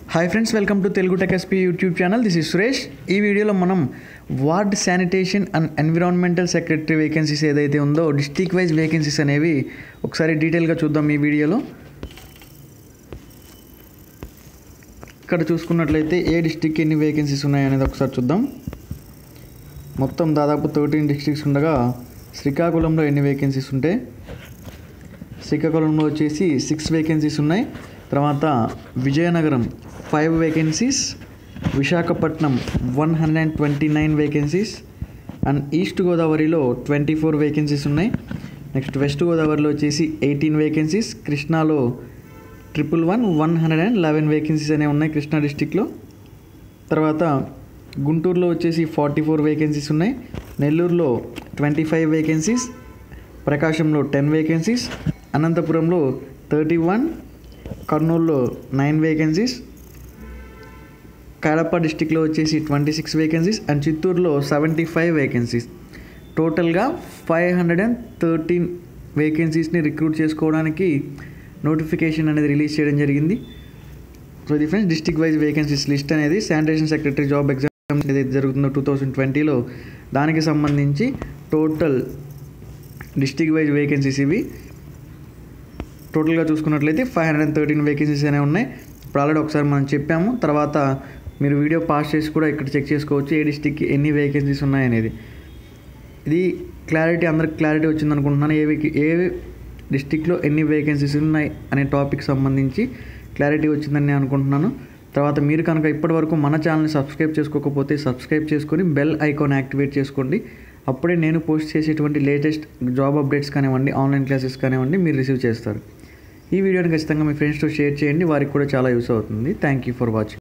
hi friends welcome to Telugu tech SP YouTube channel this is Suresh ఈ వీడియోలో మనం ward sanitation and environmental secretary vacancies ఏదైతే ఉందో district wise vacancies అనేవి ఒకసారి డీటెయిల్గా చూద్దాం ఈ వీడియోలో ఇక్కడ చూసుకున్నట్లయితే ఏ డిస్టిక్ ఎన్ని వేకెన్సీస్ ఉన్నాయనేది ఒకసారి చూద్దాం మొత్తం దాదాపు థర్టీన్ డిస్ట్రిక్ట్స్ ఉండగా శ్రీకాకుళంలో ఎన్ని వేకెన్సీస్ ఉంటాయి శ్రీకాకుళంలో వచ్చేసి సిక్స్ వేకెన్సీస్ ఉన్నాయి తర్వాత Vizianagaram five vacancies Visakhapatnam one hundred and twenty nine vacancies and east గోదావరిలో ట్వంటీ ఫోర్ వేకెన్సీస్ ఉన్నాయి నెక్స్ట్ వెస్ట్ గోదావరిలో వచ్చేసి ఎయిటీన్ వేకెన్సీస్ కృష్ణాలో triple one one hundred and eleven vacancies అనేవి ఉన్నాయి కృష్ణా డిస్టిక్లో తర్వాత గుంటూరులో వచ్చేసి ఫార్టీ ఫోర్ వేకెన్సీస్ ఉన్నాయి నెల్లూరులో ట్వంటీ ఫైవ్ వేకెన్సీస్ ప్రకాశంలో టెన్ వేకెన్సీస్ అనంతపురంలో థర్టీ వన్ కర్నూలులో నైన్ వేకెన్సీస్ కడప డిస్టిక్లో వచ్చేసి ట్వంటీ సిక్స్ వేకెన్సీస్ అండ్ చిత్తూరులో సెవెంటీ ఫైవ్ వేకెన్సీస్ టోటల్గా ఫైవ్ హండ్రెడ్ అండ్ థర్టీన్ వేకెన్సీస్ని రిక్రూట్ చేసుకోవడానికి నోటిఫికేషన్ అనేది రిలీజ్ చేయడం జరిగింది సో ఇది friends district wise vacancies list అనేది శానిటేషన్ సెక్రటరీ జాబ్ ఎగ్జామ్ ఏదైతే జరుగుతుందో టూ థౌజండ్ ట్వంటీలో దానికి సంబంధించి టోటల్ డిస్టిక్ వైజ్ వేకెన్సీస్ ఇవి టోటల్గా చూసుకున్నట్లయితే five hundred and thirteen vacancies అనేవి ఉన్నాయి ఇప్పుడు ఆల్రెడీ ఒకసారి మనం చెప్పాము తర్వాత మీరు వీడియో పాస్ చేసి కూడా ఇక్కడ చెక్ చేసుకోవచ్చు ఏ డిస్టిక్కి ఎన్ని వేకెన్సీస్ ఉన్నాయనేది ఇది క్లారిటీ అందరికి క్లారిటీ వచ్చింది అనుకుంటున్నాను ఏ వేకి- ఏ డిస్టిక్లో ఎన్ని వేకెన్సీస్ ఉన్నాయి అనే టాపిక్ సంబంధించి క్లారిటీ వచ్చిందని నేను అనుకుంటున్నాను తర్వాత మీరు కనుక ఇప్పటివరకు మన ఛానల్ని సబ్స్క్రైబ్ చేసుకోకపోతే సబ్స్క్రైబ్ చేసుకొని బెల్ ఐకాన్ యాక్టివేట్ చేసుకోండి అప్పుడే నేను పోస్ట్ చేసేటువంటి లేటెస్ట్ జాబ్ అప్డేట్స్ కానివ్వండి ఆన్లైన్ క్లాసెస్ కానివ్వండి మీరు రిసీవ్ చేస్తారు ఈ వీడియోని ఖచ్చితంగా మీ ఫ్రెండ్స్తో షేర్ చేయండి వారికి కూడా చాలా యూస్ అవుతుంది థ్యాంక్ యూ ఫర్ వాచింగ్